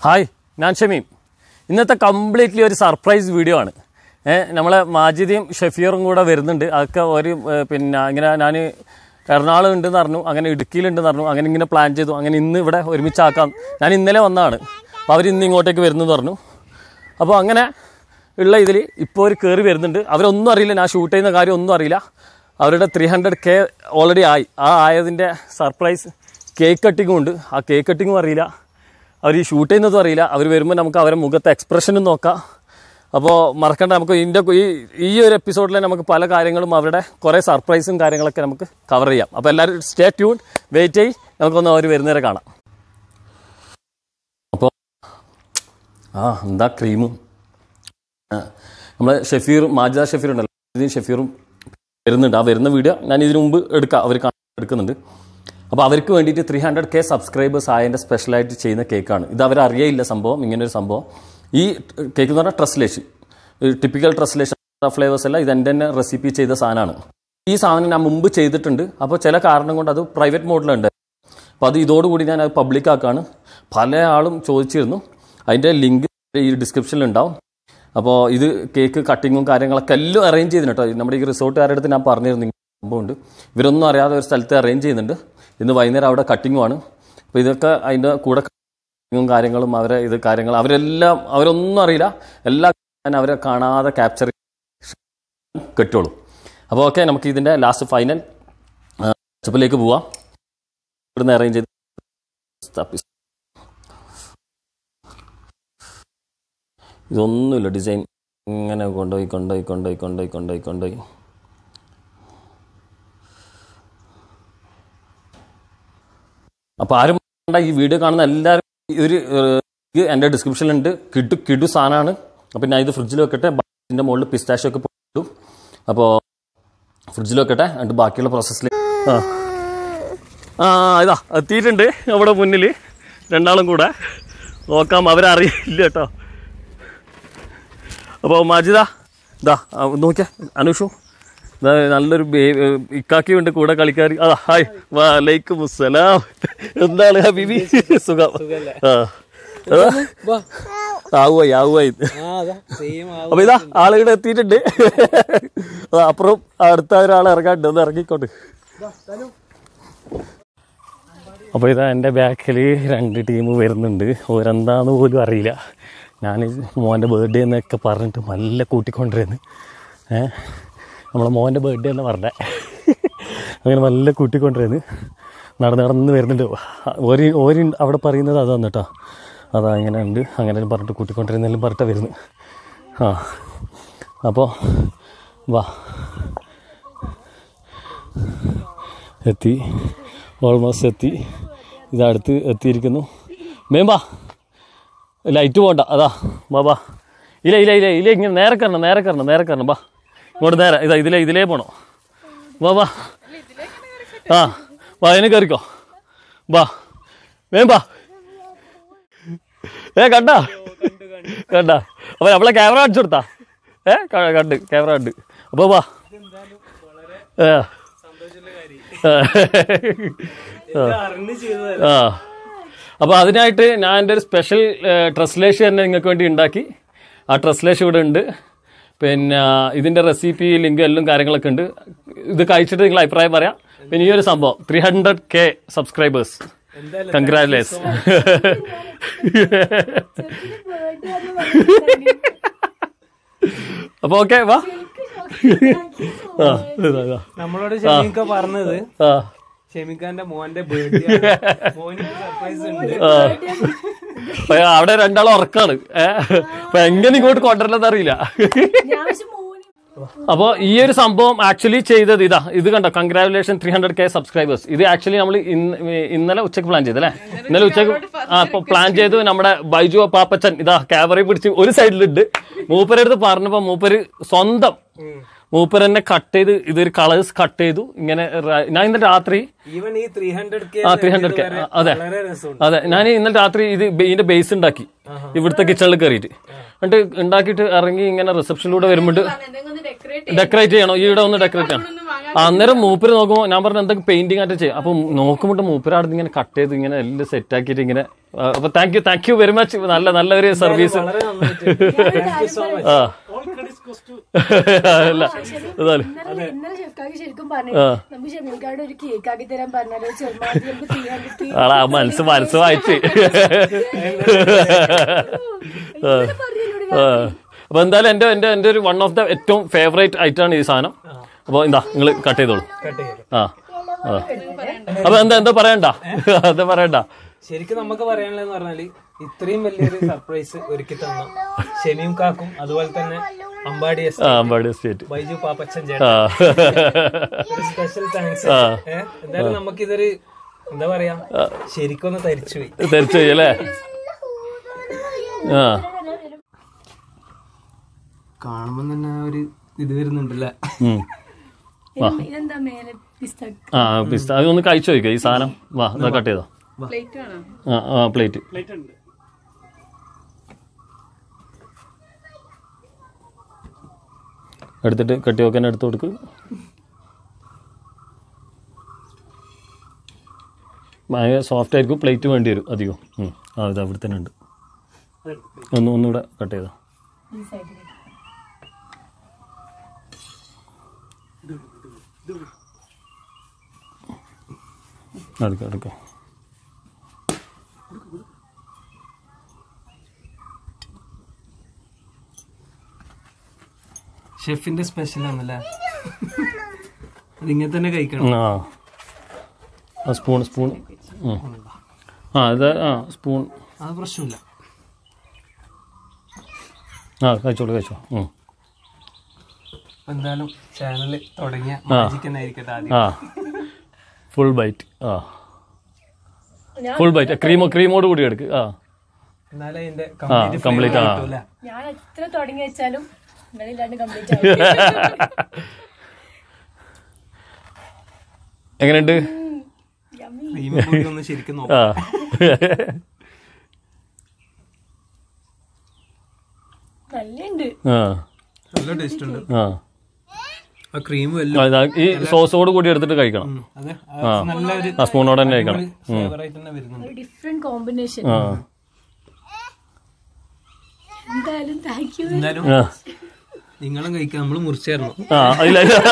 Hi ഞാൻ ഷമീം ഇന്നത്തെ completely ഒരു സർപ്രൈസ് വീഡിയോ ആണ് ഏഹ് നമ്മളെ മാജിദിയും ഷഫീറും കൂടെ വരുന്നുണ്ട് അതൊക്കെ ഒരു ഏഹ്, പിന്നെ ഇങ്ങനെ ഞാൻ എറണാകുളം ഉണ്ടെന്ന് പറഞ്ഞു അങ്ങനെ ഇടുക്കിയിലുണ്ടെന്ന് പറഞ്ഞു അങ്ങനെ ഇങ്ങനെ പ്ലാൻ ചെയ്തു അങ്ങനെ ഇന്ന് ഇവിടെ ഒരുമിച്ചാക്കാം ഞാൻ ഇന്നലെ വന്നതാണ് അപ്പോൾ അവർ ഇന്ന് ഇങ്ങോട്ടേക്ക് വരുന്നു പറഞ്ഞു അപ്പോൾ അങ്ങനെ ഉള്ള ഇതിൽ ഇപ്പോൾ ഒരു കയറി വരുന്നുണ്ട് അവരൊന്നും അറിയില്ല ഞാൻ ഷൂട്ട് ചെയ്യുന്ന കാര്യം ഒന്നും അറിയില്ല അവരുടെ ത്രീ ഹൺഡ്രഡ് കെ ഓൾറെഡി ആയി ആ ആയതിൻ്റെ സർപ്രൈസ് കേക്ക് കട്ടിങ്ങും ഉണ്ട് ആ കേക്ക് കട്ടിങ്ങും അറിയില്ല അവർ ഈ ഷൂട്ട് ചെയ്യുന്നതും അറിയില്ല അവർ വരുമ്പോൾ നമുക്ക് അവരുടെ മുഖത്തെ എക്സ്പ്രഷനും നോക്കാം അപ്പോൾ മറക്കണ്ട നമുക്ക് ഇതിൻ്റെ ഈ ഈ ഒരു എപ്പിസോഡിൽ നമുക്ക് പല കാര്യങ്ങളും അവരുടെ കുറേ സർപ്രൈസും കാര്യങ്ങളൊക്കെ നമുക്ക് കവർ ചെയ്യാം അപ്പോൾ എല്ലാവരും സ്റ്റേ ട്യൂൺ വെയിറ്റ് ചെയ്യ് നമുക്കൊന്ന് അവർ വരുന്നവരെ കാണാം അപ്പോൾ ആ എന്താ ക്രീമും നമ്മൾ ഷെഫീർ മാജിദ ഷെഫീർ ഉണ്ടല്ലോ ഇതിന് ഷെഫീറും വരുന്നുണ്ട് ആ വരുന്ന വീഡിയോ ഞാൻ ഇതിനു മുമ്പ് എടുക്കാം അവർ എടുക്കുന്നുണ്ട് അപ്പോൾ അവർക്ക് വേണ്ടിയിട്ട് ത്രീ ഹൺഡ്രഡ് കെ സബ്സ്ക്രൈബേഴ്സ് ആയതിൻ്റെ സ്പെഷ്യലായിട്ട് ചെയ്യുന്ന കേക്കാണ് ഇത് അവർ അറിയയില്ല സംഭവം ഇങ്ങനെ ഒരു സംഭവം ഈ കേക്ക് എന്ന് പറഞ്ഞാൽ ട്രസ്ലേഷൻ ടിപ്പിക്കൽ ട്രസ്ലേഷൻ ഫ്ലേവേഴ്സ് അല്ല ഇത് എൻ്റെ തന്നെ റെസിപ്പി ചെയ്ത സാധനമാണ് ഈ സാധനം ഞാൻ മുമ്പ് ചെയ്തിട്ടുണ്ട് അപ്പോൾ ചില കാരണം കൊണ്ട് അത് പ്രൈവറ്റ് മോഡിലുണ്ട് അപ്പോൾ അത് ഇതോടുകൂടി ഞാൻ അത് പബ്ലിക് ആക്കാണ് പല ആളും ചോദിച്ചിരുന്നു അതിൻ്റെ ലിങ്ക് ഈ ഡിസ്ക്രിപ്ഷനിൽ ഉണ്ടാവും അപ്പോൾ ഇത് കേക്ക് കട്ടിങ്ങും കാര്യങ്ങളൊക്കെ എല്ലാം അറേഞ്ച് ചെയ്യുന്നുണ്ട് കേട്ടോ നമ്മുടെ ഈ റിസോർട്ടുകാരുടെ അടുത്ത് ഞാൻ പറഞ്ഞിരുന്നു ഇങ്ങനെ സംഭവമുണ്ട് ഇവരൊന്നും അറിയാതെ ഒരു സ്ഥലത്ത് അറേഞ്ച് ചെയ്യുന്നുണ്ട് ഇന്ന് വൈകുന്നേരം അവിടെ കട്ടിങ്ങുമാണ് അപ്പോൾ ഇതൊക്കെ അതിൻ്റെ കൂടെ കട്ടിങ്ങും കാര്യങ്ങളും അവരെ ഇത് കാര്യങ്ങൾ അവരെല്ലാം അവരൊന്നും അറിയില്ല എല്ലാം ഞാൻ അവരെ കാണാതെ ക്യാപ്ചർ കെട്ടുള്ളൂ അപ്പോൾ ഓക്കെ നമുക്ക് ഇതിൻ്റെ ലാസ്റ്റ് ഫൈനൽ സ്റ്റെപ്പിലേക്ക് പോവാം ഇവിടുന്ന് അറേഞ്ച് ചെയ്ത് തപ്പി- ഇതൊന്നുമില്ല ഡിസൈൻ ഇങ്ങനെ കൊണ്ടുപോയി കൊണ്ടുപോയി കൊണ്ടുപോയി കൊണ്ടുപോയി കൊണ്ടുപോയി കൊണ്ടുപോയി അപ്പോൾ ആരും വേണ്ട ഈ വീഡിയോ കാണുന്ന എല്ലാവരും ഈ ഒരു ഏഹ്, ഇത് എൻ്റെ ഡിസ്ക്രിപ്ഷനിലുണ്ട് കിടു കിടു സാധനമാണ് അപ്പോൾ ഞാൻ ഇത് ഫ്രിഡ്ജിൽ വെക്കട്ടെ ഇതിൻ്റെ മുകളിൽ പിസ്താഷ് ഒക്കെ ഇടും അപ്പോൾ ഫ്രിഡ്ജിൽ വെക്കട്ടെ എന്നിട്ട് ബാക്കിയുള്ള പ്രോസസ്സിൽ ആ ആ ഇതാ എത്തിയിട്ടുണ്ട് അവിടെ മുന്നിൽ രണ്ടാളും കൂടെ നോക്കാം അവരറിയില്ല കേട്ടോ അപ്പോൾ മാജിദ ഇതാ ആ, നോക്കിയാ അനുഷു ഇതാ നല്ലൊരു ബേ- ഏ, ഇക്കാക്കി ഉണ്ട് കൂടെ കളിക്കാർ അതാ ഹായ് വാലൈക്കും മുസ്സലാം എന്താണ് ഹബീബി സുഖം ആ ആവുമായി ആവുമായി അപ്പൊ ഇതാ ആളുകൾ എത്തിയിട്ടുണ്ട് അതാ, അപ്പുറം അടുത്ത ഒരാൾ ഇറങ്ങാണ്ട് ഒന്ന് ഇറങ്ങിക്കോട്ട് അപ്പോൾ ഇതാ എൻ്റെ ബാക്കിൽ രണ്ട് ടീം വരുന്നുണ്ട് ഓരെന്താന്ന് പോലും അറിയില്ല ഞാൻ മോൻ്റെ ബർത്ത്ഡേ എന്നൊക്കെ പറഞ്ഞിട്ട് നല്ല കൂട്ടിക്കൊണ്ടിരുന്നു ഏ നമ്മളെ മോൻ്റെ ബർത്ത്ഡേ എന്ന് പറഞ്ഞേ അങ്ങനെ നല്ല കൂട്ടിക്കൊണ്ടിരുന്നു നടന്ന് നടന്ന് വരുന്നുണ്ട് ഒരു ഒരു അവിടെ പറയുന്നത് അതാണ് കേട്ടോ അതാ ഇങ്ങനെ ഉണ്ട് അങ്ങനെ പറഞ്ഞിട്ട് കൂട്ടിക്കൊണ്ടിരുന്നെല്ലാം പറഞ്ഞിട്ട് വരുന്നു ആ അപ്പോൾ വാ എത്തി ഓൾമോസ്റ്റ് എത്തി ഇതടുത്ത് എത്തിയിരിക്കുന്നു മേമ്പാ ലൈറ്റ് പോണ്ട അതാ ബാ ബാ ഇല്ല ഇല്ല ഇല്ല ഇല്ല ഇങ്ങനെ നേരെ കയറണം നേരെ കയറണം നേരെ കയറണം ബാ ഇങ്ങോട്ട് നേരെ ഇതാ ഇതിലേ ഇതിലേ പോണോ വാ വാ ആ വാ അതിന് കയറിക്കോ ബാ വേമ്പാ ഏ കണ്ടാ കണ്ടാ അപ്പൊ നമ്മളെ ക്യാമറ അടിച്ചു കൊടുത്താ ഏ ക- കണ്ട് ക്യാമറ കണ്ട് അപ്പൊ വാ ഏ ആ അപ്പോൾ അതിനായിട്ട് ഞാൻ എൻ്റെ ഒരു സ്പെഷ്യൽ ട്രസ്ലേഷൻ തന്നെ നിങ്ങൾക്ക് വേണ്ടി ഉണ്ടാക്കി ആ ട്രസ്ലേഷൻ ഇവിടെ ഉണ്ട് പിന്നെ ഇതിൻ്റെ റെസിപ്പി ലിങ്ക് എല്ലാം കാര്യങ്ങളൊക്കെ ഉണ്ട് ഇത് കഴിച്ചിട്ട് നിങ്ങൾ അഭിപ്രായം പറയാം പിന്നെ ഈ ഒരു സംഭവം three hundred K subscribers congratulations അപ്പോൾ ഓക്കെ വാ ആ ഇതാ, ഇതാ. നമ്മളോട് ഷെമീക്ക പറഞ്ഞത് ആ ഷെമിക്കാന്റെ മോന്റെ ബർത്ത്ഡേ മോന് സർപ്രൈസ് ഉണ്ട് ആ. അപ്പൊ അവിടെ രണ്ടാളും ഉറക്കാണ് ഏഹ് അപ്പൊ എങ്ങനെ ഇങ്ങോട്ട് കൊണ്ടുവരണമെന്ന് അറിയില്ല അപ്പോൾ ഈ ഒരു സംഭവം ആക്ച്വലി ചെയ്തത് ഇതാ ഇത് കണ്ടോ congratulation three hundred K subscribers ഇത് ആക്ച്വലി നമ്മൾ ഇന്നലെ ഉച്ചക്ക് പ്ലാൻ ചെയ്തല്ലേ ഇന്നലെ ഉച്ചക്ക് ആ ഇപ്പൊ പ്ലാൻ ചെയ്തു നമ്മുടെ ബൈജു പാപ്പച്ചൻ ഇതാ ക്യാമറയിൽ പിടിച്ച് ഒരു സൈഡിലുണ്ട് മൂപ്പരടുത്ത് പറഞ്ഞപ്പോ മൂപ്പര് സ്വന്തം മൂപ്പർ എന്നെ കട്ട് ചെയ്ത് ഇതൊരു കളേഴ്സ് കട്ട് ചെയ്തു ഇങ്ങനെ റ- ഞാൻ ഇന്നലെ രാത്രി ഈവൻ ഈ ത്രീ ഹൺഡ്രഡ് കെ ആ ത്രീ ഹൺഡ്രഡ് കെ അതെ വളരെ രസമുണ്ട് അതെ ഞാൻ ഇന്നലെ രാത്രി ഇത് ബെ- ഇതിന്റെ ബേസ് ഉണ്ടാക്കി ഇവിടുത്തെ കിച്ചണിൽ കയറിയിട്ട് എന്നിട്ട് ഉണ്ടാക്കിയിട്ട് ഇറങ്ങി ഇങ്ങനെ റിസപ്ഷനിലൂടെ വരുമ്പോൾ എന്തെങ്കിലും ഒന്ന് decorate ഡെക്കറേറ്റ് ചെയ്യണോ ഈടെ ഒന്ന് ഡെക്കറേറ്റ് ചെയ്യണം ഒന്നും വാങ്ങാൻ അന്നേരം മൂപ്പര് നോക്കുമ്പോ ഞാൻ പറഞ്ഞ എന്തൊക്കെ പെയിന്റിംഗ് ആയിട്ട് ചെയ്യും അപ്പൊ നോക്കുമ്പോൾ മൂപ്പര് അവിടെ ഇങ്ങനെ കട്ട് ചെയ്ത് ഇങ്ങനെ എല്ലാം സെറ്റ് ആക്കിയിട്ട് ഇങ്ങനെ ആ, അപ്പൊ thank you thank you very much നല്ല നല്ല ഒരു സർവീസ് വളരെ നന്നായിട്ട് ആ അല്ല അതാണ് ഇന്നലെ ഇന്നലെ ഷെഫ്ക്കാക്ക് ശരിക്കും പറഞ്ഞു നമുക്ക് ഷെമീക്കാരുടെ ഒരു കേക്ക് ആക്കി തരാൻ പറഞ്ഞാലോ ചെറുമാതി നമുക്ക് ത്രീ ഹൺഡ്രഡ് ആളാ മനസ്സ് മനസ്സ് വായിച്ച് ആ. അപ്പൊ എന്തായാലും എന്റെ എന്റെ എന്റെ ഒരു വൺ ഓഫ് ദ ഏറ്റവും ഫേവറേറ്റ് ഐറ്റം ആണ് ഈ സാധനം അപ്പൊ എന്താ നിങ്ങൾ കട്ട് ചെയ്തോളൂ കട്ട് ചെയ്തു ആ ആ. അപ്പൊ എന്താ എന്താ പറയണ്ട എന്താ പറയണ്ട ശരിക്കും നമുക്ക് പറയാനുള്ളതെന്ന് പറഞ്ഞാല് ഇത്രയും വലിയൊരു സർപ്രൈസ് ഒരുക്കി തന്ന ഷെമീം കാക്കും അതുപോലെ തന്നെ അമ്പാടി എസ് ആ അമ്പാടി സ്റ്റേറ്റ് ബൈജു പാപ്പച്ചൻ ആ ചേട്ടൻ ഒരു സ്പെഷ്യൽ താങ്ക്സ് ആ. എന്തായാലും നമുക്കിതൊരു എന്താ പറയാ ശരിക്കൊന്ന് തരിച്ചു പോയി തിരിച്ചു അല്ലേ ആ കാണുമ്പോ തന്നെ ഒരു ഇത് വരുന്നുണ്ടല്ലേ ഉം. ഇതെന്താ മേലെ പിസ്ത ആ പിസ്ത അതൊന്ന് കഴിച്ചു നോക്കുക ഈ സാധനം വാ ഇതാ കട്ട് ചെയ്തോ ആ ആ പ്ലേറ്റ് എടുത്തിട്ട് കട്ടി വെക്കാൻ എടുത്ത് കൊടുക്ക് ഭയങ്കര സോഫ്റ്റ് ആയിരിക്കും പ്ലേറ്റ് വേണ്ടി വരും അധികം ഉം. ആ ഇതാ ഇവിടെ തന്നെ ഉണ്ട് ഒന്ന് ഒന്നുകൂടെ കട്ട് ചെയ്തോ ഈ സൈഡിൽ എടുക്കാം എടുക്കാം ഷെഫിന്റെ സ്പെഷ്യൽ ആണല്ലേ അതിങ്ങനെ തന്നെ കഴിക്കണം ആ ആ സ്പൂൺ സ്പൂൺ ഉം. ആ ഇത് ആ സ്പൂൺ അത് പ്രശ്നമില്ല ആ കഴിച്ചോളൂ കഴിച്ചോ ഉം. എന്തായാലും ചാനൽ തുടങ്ങിയ മാജിക് തന്നെ ആയിരിക്കട്ടെ ആദ്യം ആ ഫുൾ ബൈറ്റ് ആ ഫുൾ ബൈറ്റ് ക്രീമോ ക്രീമോട് കൂടി എടുക്ക് ആ എന്നാലേ അതിന്റെ ആ കംപ്ലീറ്റ് ആ കിട്ടൂല ഞാൻ എത്ര തുടങ്ങി വെച്ചാലും നിങ്ങളില്ലാണ്ട് കംപ്ലീറ്റ് ആവും എങ്ങനെയുണ്ട് ക്രീം കൂടി ഒന്ന് ശരിക്കും നോക്കാം ആ നല്ലുണ്ട് ആ നല്ല ടേസ്റ്റ് ഉണ്ട് ആ ആ ക്രീമും ആ, എല്ലാം ഇതാ, ഈ സോസോട് കൂടി എടുത്തിട്ട് കഴിക്കണം അതെ ആ നല്ലൊരു ആ സ്പൂണോടെ തന്നെ കഴിക്കണം ഫ്ലേവറായിട്ട് തന്നെ വരുന്നുണ്ട് ഒരു ഡിഫറെന്റ് കോമ്പിനേഷൻ ആ എന്തായാലും താങ്ക് യു എന്തായാലും ആ നിങ്ങളും കഴിക്കാൻ നമ്മൾ മുറിച്ചായിരുന്നു ആ ഇല്ല ഇല്ല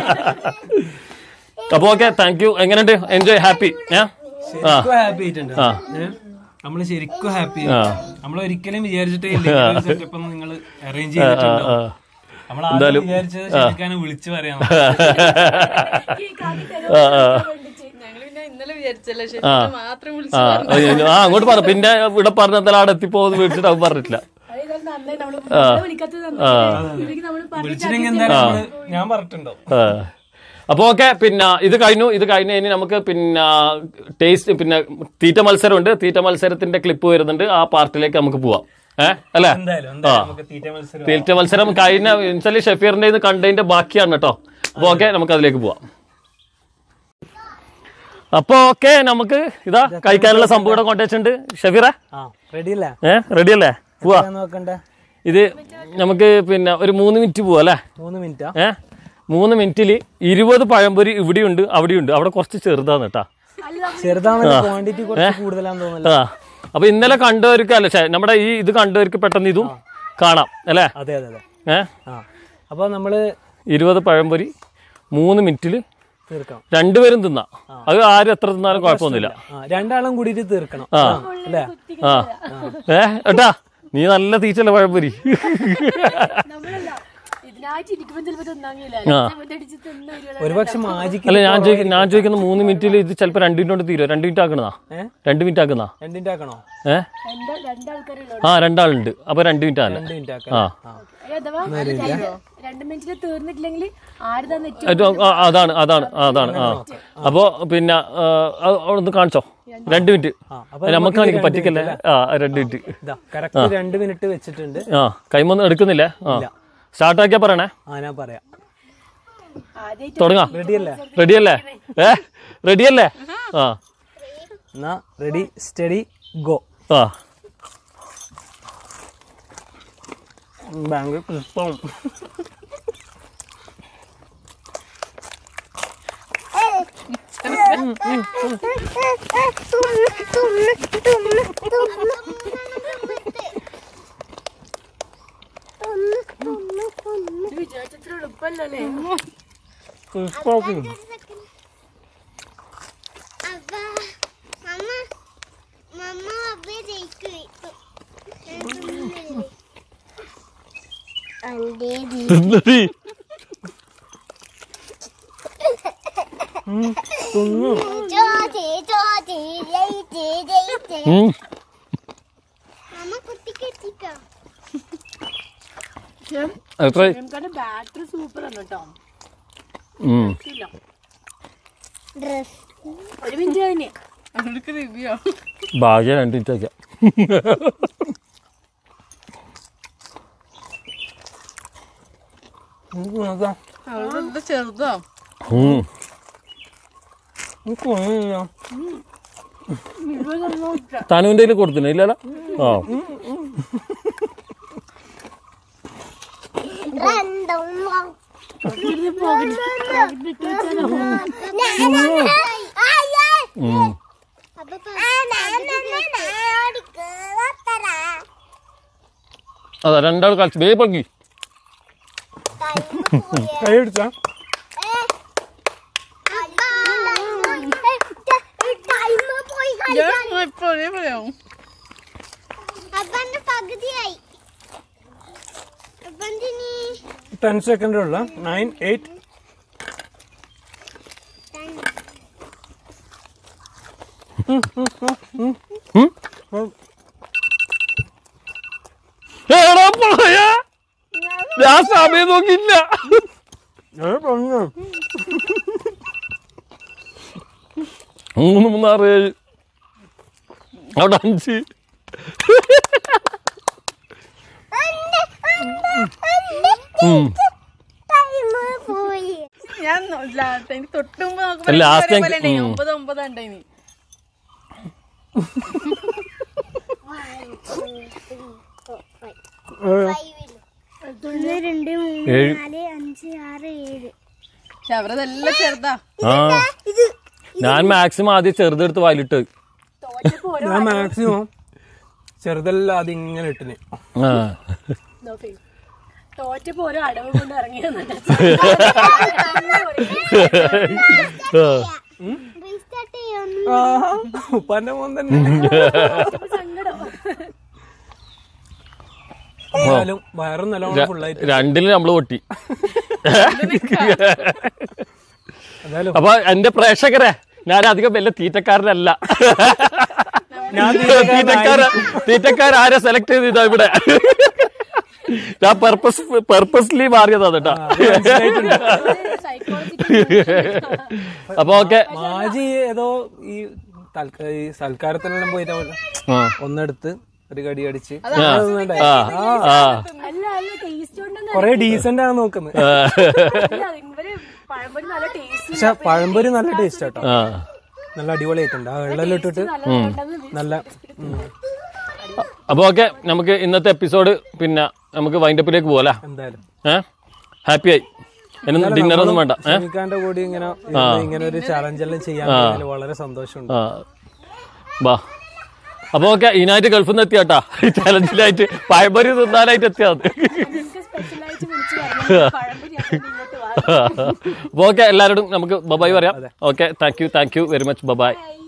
അപ്പൊ ഓക്കെ താങ്ക് യു എങ്ങനെയുണ്ട് എൻജോയ് ഹാപ്പി ഏ ശരിക്കും ഹാപ്പി ആയിട്ടുണ്ട് ഏ? നമ്മള് ശരിക്കും ഹാപ്പി നമ്മൾ ഒരിക്കലും വിചാരിച്ചിട്ടേ സെറ്റപ്പ് നിങ്ങൾ അറേഞ്ച് ചെയ്തിട്ടുണ്ടോ ആ നമ്മൾ ആദ്യം വിചാരിച്ചത് ശരിക്കാണ് വിളിച്ചു പറയാൻ ആ ആ ഞങ്ങൾ പിന്നെ ഇന്നലെ വിചാരിച്ചല്ലേ ആ. ശരി മാത്രം വിളിച്ചു ആ അയ്യോ, ആ അങ്ങോട്ട് പറ പിന്നെ ഇവിടെ പറഞ്ഞ എന്തായാലും അവിടെ എത്തിപ്പോന്ന് വിളിച്ചിട്ട് അവൻ പറഞ്ഞിട്ടില്ല അതേതായാലും നന്നായി നമ്മള് വിളിക്കാത്തത് നന്നായി ഇവർക്ക് നമ്മള് പറഞ്ഞു വിളിച്ചില്ലെങ്കിൽ എന്തായാലും നമ്മള് ഞാൻ പറഞ്ഞിട്ടുണ്ടോ ആ. അപ്പൊ ഓക്കെ പിന്നെ ഇത് കഴിഞ്ഞു ഇത് കഴിഞ്ഞ് ഇനി നമുക്ക് പിന്നെ ടേസ്റ്റ് പിന്നെ തീറ്റ മത്സരമുണ്ട് തീറ്റ മത്സരത്തിന്റെ ക്ലിപ്പ് വരുന്നുണ്ട് ആ പാർട്ടിലേക്ക് നമുക്ക് പോവാം ഏഹ് അല്ലേ എന്തായാലും എന്തായാലും നമുക്ക് തീറ്റ മത്സരം തീറ്റ മത്സരം കഴിഞ്ഞ വെച്ചാല് ഷെഫീറിന്റെ ഇത് കണ്ടതിന്റെ ബാക്കിയാണ് കേട്ടോ അപ്പൊ ഓക്കെ നമുക്ക് അതിലേക്ക് പോവാം അപ്പൊ ഓക്കെ നമുക്ക് ഇതാ കഴിക്കാനുള്ള സംഭവം ഇവിടെ കൊണ്ടുവച്ചിട്ടുണ്ട് ഷെഫീറെ ആ റെഡി അല്ലേ ഏഹ് റെഡി അല്ലേ പോവാ നോക്കണ്ടേ ഇത് നമുക്ക് പിന്നെ ഒരു മൂന്ന് മിനിറ്റ് പോവാ അല്ലേ മൂന്ന് മിനിറ്റാ ഏ മൂന്ന് മിനിറ്റിൽ ഇരുപത് പഴംപൊരി ഇവിടെയുണ്ട് അവിടെയുണ്ട് അവിടെ കുറച്ച് ചെറുതാണ് കേട്ടാ ചെറുതാണല്ലോ ക്വാണ്ടിറ്റി കുറച്ച് കൂടുതലാന്ന് തോന്നുന്നു ആ അപ്പൊ ഇന്നലെ കണ്ടവർക്ക് അല്ല ശ്ശെ, നമ്മുടെ ഈ ഇത് കണ്ടവർക്ക് പെട്ടെന്ന് ഇതും കാണാം അല്ലേ അതെ അതെ അതെ ഏ ആ അപ്പൊ നമ്മള് ഇരുപത് പഴംപൊരി മൂന്ന് മിനിറ്റിൽ തീർക്കണം രണ്ടുപേരും തിന്നാം അത് ആരും എത്ര തിന്നാലും കുഴപ്പമൊന്നുമില്ല ആ രണ്ടാളും കൂടിയിട്ട് തീർക്കണം ആ. ആ, അല്ലേ ആ ഏ ഏട്ടാ നീ നല്ല തീറ്റല്ലേ പഴംപൊരി നമ്മളല്ല ഇതിനായിട്ട് ഇരിക്കുമ്പോൾ ചിലപ്പോ തിന്നാങ്ങില്ല ആ. അടിച്ച് തിന്നു വരുവാണ് ഒരുപക്ഷെ മാജിക്ക് അല്ല ഞാൻ ചോദിക്കുന്ന ഞാൻ ചോദിക്കുന്ന മൂന്ന് മിനിറ്റിൽ ഇത് ചിലപ്പോൾ രണ്ട് മിനിറ്റ് കൊണ്ട് തീരുമോ രണ്ട് മിനിറ്റ് ആക്കണതാ ഏ? രണ്ട് മിനിറ്റ് ആക്കുന്നതാ രണ്ടിന്റെ ആക്കണോ ഏ രണ്ടാ രണ്ടാൾക്കാരുള്ളൂ ആ രണ്ടാളുണ്ട് അപ്പൊ രണ്ട് മിനിറ്റ് ആണല്ലേ രണ്ട് മിനിറ്റ് ആക്കാം ആ ആ. അഥവാ രണ്ട് മിനിറ്റിൽ തീർന്നിട്ടില്ലെങ്കിൽ ആര് തന്നെ ഏറ്റവും ആ, അതാണ് അതാണ് അതാണ് ആ അപ്പോ പിന്നെ ആ, അത് ഒന്ന് കാണിച്ചോ രണ്ട് മിനിറ്റ് ആ, അപ്പൊ നമുക്ക് കാണിക്കും പറ്റിക്കല്ലേ ആ രണ്ട് മിനിറ്റ് ഇതാ കറക്റ്റ് രണ്ട് മിനിറ്റ് വെച്ചിട്ടുണ്ട് ആ കൈമൊന്നും എടുക്കുന്നില്ലേ ആ സ്റ്റാർട്ട് ആക്കിയാ പറയണേ ആ ഞാൻ പറയാം ആദ്യമായിട്ട് തുടങ്ങാം റെഡി അല്ലേ റെഡിയല്ലേ ഏ റെഡിയല്ലേ ആ എന്നാ റെഡി സ്റ്റഡി ഗോ ആ ബാങ്ക് പുഷ്പം വിചാരിച്ചത്ര എളുപ്പല്ലേ അപ്പ മമ്മ മമ്മ അപ്പ ജയിക്കും അണ്ടേതി തിന്നടി. ചോദി ചോദി ജയിച്ച് ജയിച്ച് ഉം. മമ്മ കുത്തിക്കെത്തിക്കോ എത്ര നമുക്കത് ബാറ്ററി സൂപ്പർ ആണ് കേട്ടോ ഉം. ഇല്ല ഡ്രസ് ഒരു മിനിറ്റ് കഴിഞ്ഞ് അവർക്ക് റിവ്യൂ ഭാഗ്യം രണ്ട് മിനിറ്റ് വയ്ക്കാം അവരുടെ ചെറുതോ ഉം. തനുവിന്റെ കയ്യിൽ കൊടുത്തില്ല ഇല്ലല്ലോ ആ രണ്ടും ഉം. അതാ രണ്ടാൾ കളിച്ച് ബേ പക്കി കൈ അടിച്ചാ ഇപ്പൊ ഒരേ പറയാവും അപ്പന്റെ പകുതിയായി അപ്പന്തിനി ടെൻ സെക്കൻഡേ ഉള്ള നയൻ എയ്റ്റ് എടാ പോയ ഞാൻ സമയം നോക്കിയില്ല പറഞ്ഞു മൂന്ന് മൂന്നാറ് ഏഴ് അവിടെ അഞ്ച് ഉം. പോയി ഞാൻ നോ- ലാ- എനിക്ക് തൊട്ട് മുമ്പ് നോക്കുമ്പോ Last എനിക്ക് എനിക്ക് ഒരേപോലെ ഉം. ഒമ്പത് ഒമ്പതാണ്ടായിനി ഒന്ന് രണ്ട് മൂന്ന് ഏഴ് നാല് അഞ്ച് ആറ് ഏഴ് പക്ഷെ അവരതെല്ലാം ചെറുതാ ആ ഞാൻ മാക്സിമം ആദ്യം ചെറുതെടുത്ത് വായിലിട്ട് ഞാൻ മാക്സിമം ചെറുതെല്ലാം അത് ഇങ്ങനെ ഇട്ടിന് ആ നോക്കി തോറ്റപ്പോ ഓരോ അടവ് കൊണ്ട് ഇറങ്ങി ആ. റീസ്റ്റാർട്ട് ചെയ്യൊന്നും ഉപ്പാന്റെ മോൻ തന്നെ സങ്കടം എന്നാലും വയറും നല്ലോണം ഫുള്ളായിട്ട് രണ്ടില് നമ്മള് പൊട്ടി എന്തായാലും അപ്പൊ എന്റെ പ്രേക്ഷകരെ ഞാൻ അധികം വലിയ തീറ്റക്കാരനല്ല ഞാൻ തീറ്റക്കാര തീറ്റക്കാരെ സെലക്ട് ചെയ്താ ഇവിടെ ഞാൻ പർപ്പസ് പർപ്പസ്ലി മാറിയതാണ് കേട്ടോ അപ്പൊ ഓക്കെ മാജി ഏതോ ഈ തൽക്ക- ഈ സൽക്കാരത്തിനെല്ലാം പോയിട്ട് അവൻ ഒന്നെടുത്ത് ഒരു കടി അടിച്ച് ആ ആ അല്ല അല്ല ടേസ്റ്റ് കൊണ്ടൊന്നും കൊറേ ഡീസന്റ് ആണ് നോക്കുന്നത് അല്ല ഇവര് പഴംപൊരി നല്ല ടേസ്റ്റ് പക്ഷെ പഴംപൊരി നല്ല ടേസ്റ്റ് ആട്ടോ ആ നല്ല അടിപൊളിയായിട്ടുണ്ട് ആ വെള്ളം ഇട്ടിട്ട് നല്ലതുണ്ടെന്ന് നല്ല ഉം. അപ്പൊ ഓക്കെ നമുക്ക് ഇന്നത്തെ എപ്പിസോഡ് പിന്നെ നമുക്ക് വൈൻഡപ്പിലേക്ക് പോകാം എന്തായാലും ഏ ഹാപ്പി ആയി ഇനി ഡിന്നർ ഒന്നും വേണ്ട ഏ ഷമിക്കാന്റെ കൂടി ഇങ്ങനെ ഇരുന്ന് ഇങ്ങനെ ഒരു ചലഞ്ച് എല്ലാം ചെയ്യാൻ കഴിഞ്ഞാല് വളരെ സന്തോഷമുണ്ട് ആ വാ അപ്പൊ ഓക്കെ ഇതിനായിട്ട് ഗൾഫിൽ നിന്ന് എത്തിയാട്ടാ ഈ ചലഞ്ചിലായിട്ട് പഴംപൊരി തിന്നാനായിട്ട് എത്തിയാ മതി നിങ്ങൾക്ക് സ്പെഷ്യലായിട്ട് വിളിച്ചു പറഞ്ഞു പഴംപൊരി ആണെങ്കിൽ ഇങ്ങോട്ട് വാ അപ്പൊ ഓക്കെ എല്ലാവരോടും നമുക്ക് ബബായ് പറയാം okay thank you thank you very much bye-bye